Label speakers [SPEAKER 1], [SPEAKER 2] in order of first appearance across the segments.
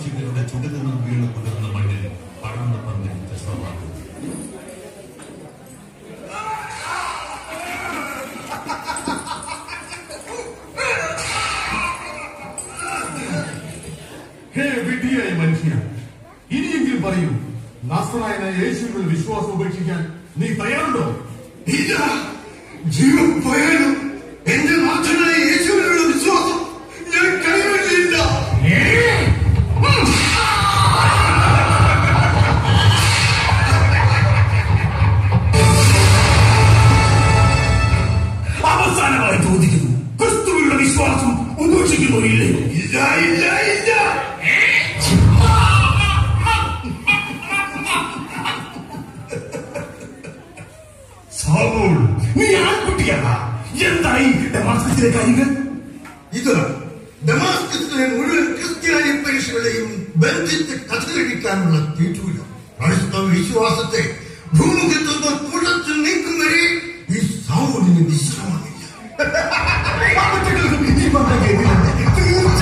[SPEAKER 1] ക്രൂശികളുടെ ചുടുനിന്നും വീണ് കുതിർന്ന മണ്ണിൽ പടർന്ന് പന്തിരിച്ച സ്വഭാവം
[SPEAKER 2] ഹേ വിഡ്ഢിയായ മനുഷ്യ ഇനിയെങ്കിലും പറയൂ നാസറായന യേശുവിൽ വിശ്വാസം ഉപേക്ഷിക്കാൻ നീ തയ്യാറുണ്ടോ
[SPEAKER 3] ഇല്ല ജീവൻ പോയാലും എന്റെ നാഥനായ യേശുവിനുള്ള വിശ്വാസം ഞാൻ കൈവിടില്ല
[SPEAKER 4] അവസാനമായി ചോദിക്കുന്നു ക്രിസ്തുവിലുള്ള വിശ്വാസം ഉപേക്ഷിക്കുന്നു ഇല്ലേ
[SPEAKER 3] ഇല്ല ഇല്ല ഇല്ല
[SPEAKER 4] സാവൂൾ നീ ആൺകുട്ടിയാണ് എന്തായി ഡമാസ്കസിലെ കാര്യങ്ങൾ
[SPEAKER 3] ഇത് ഡമാസ്കസിലെ മുഴുവൻ ക്രിസ്ത്യാനി പരീക്ഷകളെയും ബന്ധിച്ച് കഥകളിക്കാനുള്ള തീറ്റൂല ക്രൈസ്തവ വിശ്വാസത്തെ ഭൂമുഖത്തു നിന്ന് തുടച്ചു നീക്കും വരെ ഈ സാവൂലിന് വിശ്രമമില്ല
[SPEAKER 4] ഈ പറഞ്ഞ കേട്ടില്ലേ? തീർച്ച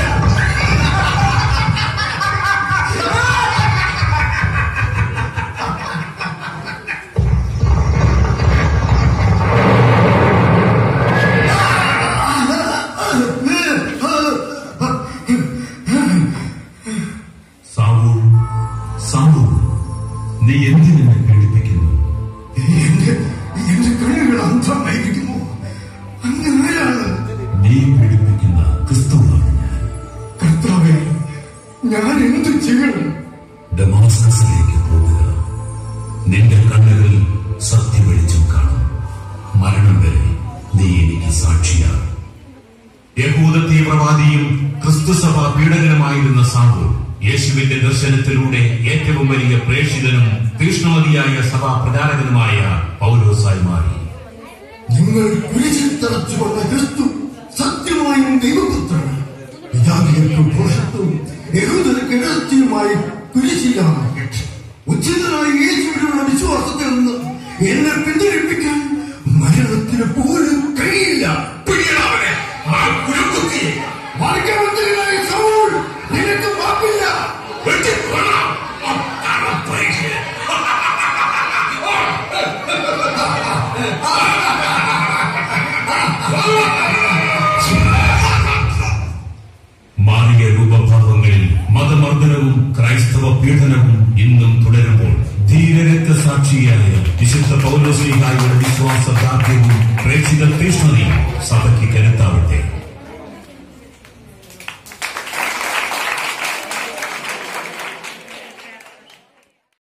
[SPEAKER 1] സാവൂൾ സാവൂൾ നീ എന്തിനെന്നെ പീഡിപ്പിക്കുന്നു
[SPEAKER 3] എന്റെ എന്റെ കണ്ണുകൾ അന്ധമായിരിക്കുന്നു അങ്ങ് ആരാണ്
[SPEAKER 1] നീ പീഡിപ്പിക്കുന്ന ക്രിസ്തുവാണ് ഞാൻ
[SPEAKER 3] കർത്താവെ ഞാൻ എന്ത് ചെയ്യണം
[SPEAKER 1] ഡമാസ്കസിലേക്ക് പോകുക നിന്റെ കണ്ണുകളിൽ സത്യം വെളിച്ചം കാണും മരണം വരെ നീ എനിക്ക് സാക്ഷിയാകും യഹൂദ തീവ്രവാദിയും ക്രിസ്തുസഭ പീഡകനുമായിരുന്ന സാവൂൾ യേശുവിന്റെ ദർശനത്തിലൂടെ ഏറ്റവും വലിയ പ്രേക്ഷിതനും തീഷ്ണമതിയായ സഭാ പ്രചാരകനുമായ പൗലോസായി മാറി
[SPEAKER 3] നിങ്ങൾ കുരിശിൽ തറച്ചുകൊണ്ട ക്രിസ്തു സത്യമായും ദൈവപുത്രനാണ് പിതാവിയർക്കും ദോഷത്വവും യഹൂദർക്ക് ഇടർച്ചയുമായി കുരിശിലാണ് രക്ഷ ഉച്ചിതനായ യേശുവിനുള്ള വിശ്വാസത്തിൽ നിന്ന് എന്നെ പിന്തുണപ്പിക്കാൻ മരണത്തിന് പോലും കഴിയില്ല
[SPEAKER 4] പിടിയടാവനെ ആ കുരുക്കുത്തിയെ
[SPEAKER 3] മാർഗമന്ത്രിയായ സൗൾ നിനക്ക് മാപ്പില്ല
[SPEAKER 4] വെട്ടിക്കൊള്ളാം ആ കടപ്പൈക്ക്
[SPEAKER 1] മാറിയ രൂപഭാവങ്ങളിൽ മതമർദ്ദനവും ക്രൈസ്തവ പീഡനവും ഇന്നും തുടരുമ്പോൾ ധീരരക്തസാക്ഷിയായ വിശുദ്ധ പൗലോസ്ലിഹായുടെ വിശ്വാസദാർഢ്യവും പ്രേക്ഷിത തീഷ്ണതയും സഭയ്ക്ക് കരുത്താവട്ടെ